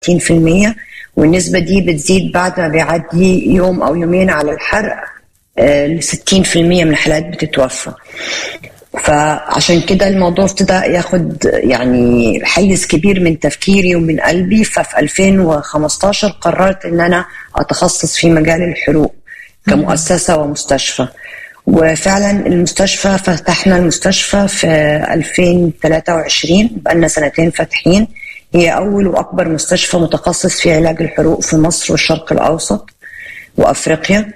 60% والنسبة دي بتزيد بعد ما بيعدي يوم أو يومين على الحرق ل 60% من الحالات بتتوفى فعشان كده الموضوع ابتدى ياخد يعني حيز كبير من تفكيري ومن قلبي ففي 2015 قررت ان انا اتخصص في مجال الحروق كمؤسسه ومستشفى وفعلا المستشفى فتحنا المستشفى في 2023 بقالنا سنتين فاتحين هي اول واكبر مستشفى متخصص في علاج الحروق في مصر والشرق الاوسط وافريقيا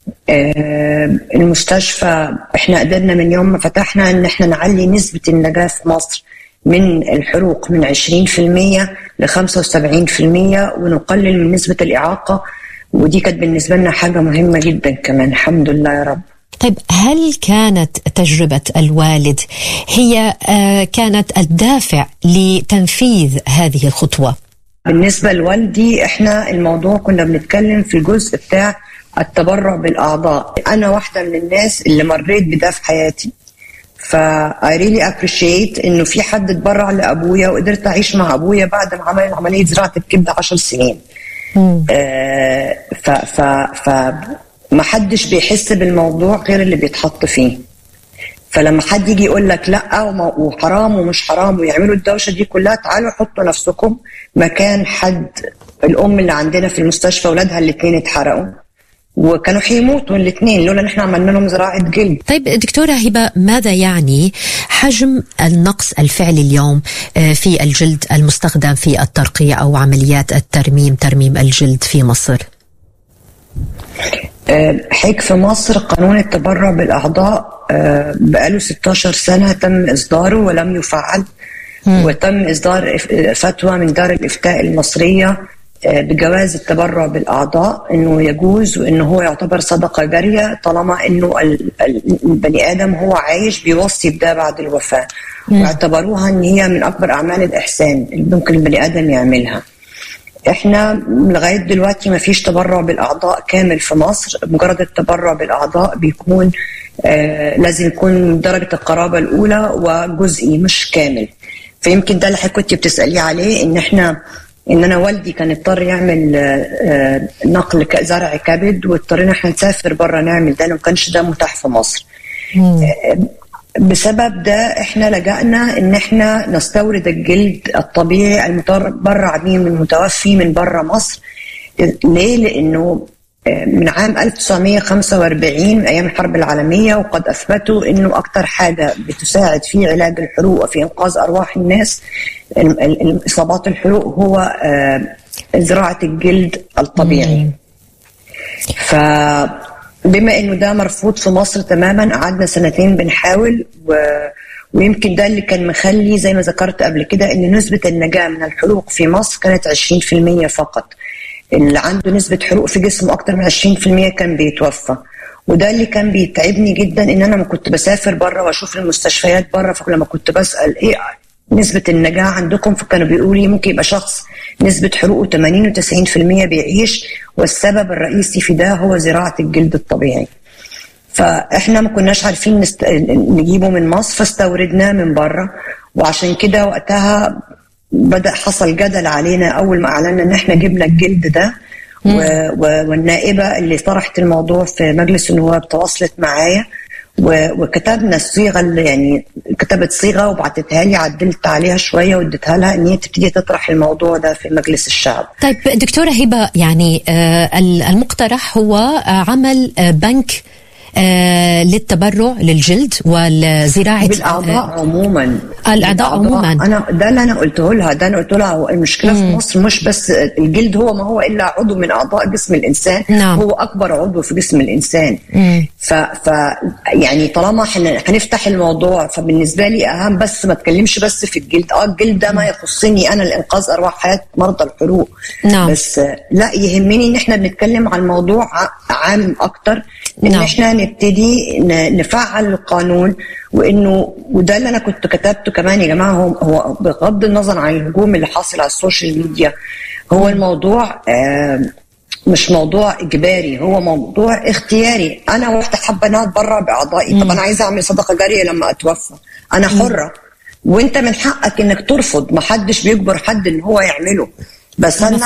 المستشفى احنا قدرنا من يوم ما فتحنا ان احنا نعلي نسبة النجاة في مصر من الحروق من 20% ل 75% ونقلل من نسبة الإعاقة ودي كانت بالنسبة لنا حاجة مهمة جدا كمان الحمد لله يا رب طيب هل كانت تجربة الوالد هي كانت الدافع لتنفيذ هذه الخطوة؟ بالنسبة لوالدي احنا الموضوع كنا بنتكلم في الجزء بتاع التبرع بالاعضاء انا واحده من الناس اللي مريت بده في حياتي ف I really appreciate انه في حد اتبرع لابويا وقدرت اعيش مع ابويا بعد ما عمل عمليه زراعه الكبد 10 سنين آه ف ف ف ما حدش بيحس بالموضوع غير اللي بيتحط فيه فلما حد يجي يقول لك لا وحرام ومش حرام ويعملوا الدوشه دي كلها تعالوا حطوا نفسكم مكان حد الام اللي عندنا في المستشفى اولادها الاثنين اتحرقوا وكانوا حيموتوا الاثنين لولا ان احنا عملنا لهم زراعه جلد. طيب دكتوره هبه ماذا يعني حجم النقص الفعلي اليوم في الجلد المستخدم في الترقيه او عمليات الترميم ترميم الجلد في مصر؟ حيك في مصر قانون التبرع بالاعضاء بقاله 16 سنه تم اصداره ولم يفعل وتم اصدار فتوى من دار الافتاء المصريه بجواز التبرع بالاعضاء انه يجوز وانه هو يعتبر صدقه جاريه طالما انه البني ادم هو عايش بيوصي بده بعد الوفاه واعتبروها ان هي من اكبر اعمال الاحسان اللي ممكن البني ادم يعملها. احنا لغايه دلوقتي ما فيش تبرع بالاعضاء كامل في مصر مجرد التبرع بالاعضاء بيكون آه لازم يكون درجه القرابه الاولى وجزئي مش كامل. فيمكن ده اللي حضرتك كنت بتساليه عليه ان احنا ان انا والدي كان اضطر يعمل نقل زرع كبد واضطرينا احنا نسافر بره نعمل ده ما كانش ده متاح في مصر بسبب ده احنا لجأنا ان احنا نستورد الجلد الطبيعي المتبرع به من المتوفي من بره مصر ليه؟ لانه من عام 1945 من ايام الحرب العالميه وقد اثبتوا انه اكثر حاجه بتساعد في علاج الحروق وفي انقاذ ارواح الناس اصابات الحروق هو زراعه الجلد الطبيعي. ف بما انه ده مرفوض في مصر تماما قعدنا سنتين بنحاول و... ويمكن ده اللي كان مخلي زي ما ذكرت قبل كده ان نسبه النجاه من الحروق في مصر كانت 20% فقط. اللي عنده نسبة حروق في جسمه أكتر من 20% كان بيتوفى وده اللي كان بيتعبني جدا ان انا ما كنت بسافر بره واشوف المستشفيات بره فلما كنت بسال ايه نسبة النجاة عندكم فكانوا بيقولوا لي ممكن يبقى شخص نسبة حروقه 80 و90% بيعيش والسبب الرئيسي في ده هو زراعة الجلد الطبيعي. فاحنا ما كناش عارفين نست... نجيبه من مصر فاستوردناه من بره وعشان كده وقتها بدا حصل جدل علينا اول ما اعلنا ان احنا جبنا الجلد ده و... و... والنائبه اللي طرحت الموضوع في مجلس النواب تواصلت معايا و... وكتبنا الصيغه اللي يعني كتبت صيغه وبعتتها لي عدلت عليها شويه واديتها لها ان هي تبتدي تطرح الموضوع ده في مجلس الشعب. طيب دكتوره هبه يعني المقترح هو عمل بنك آه للتبرع للجلد والزراعه بالاعضاء عموما الاعضاء عموما انا ده اللي انا قلته لها ده انا قلت لها المشكله مم. في مصر مش بس الجلد هو ما هو الا عضو من اعضاء جسم الانسان نعم. هو اكبر عضو في جسم الانسان مم. ف, ف يعني طالما احنا هنفتح الموضوع فبالنسبه لي اهم بس ما اتكلمش بس في الجلد اه الجلد ده ما يخصني انا لانقاذ ارواح حياه مرضى الحروق نعم. بس لا يهمني ان احنا بنتكلم عن موضوع عام اكتر ان نعم. احنا نبتدي نفعل القانون وانه وده اللي انا كنت كتبته كمان يا جماعه هو, هو بغض النظر عن الهجوم اللي حاصل على السوشيال ميديا هو الموضوع آه مش موضوع اجباري هو موضوع اختياري انا واحده حابه ان انا اتبرع باعضائي طب انا عايزه اعمل صدقه جاريه لما اتوفى انا حره وانت من حقك انك ترفض ما حدش بيجبر حد ان هو يعمله بس هل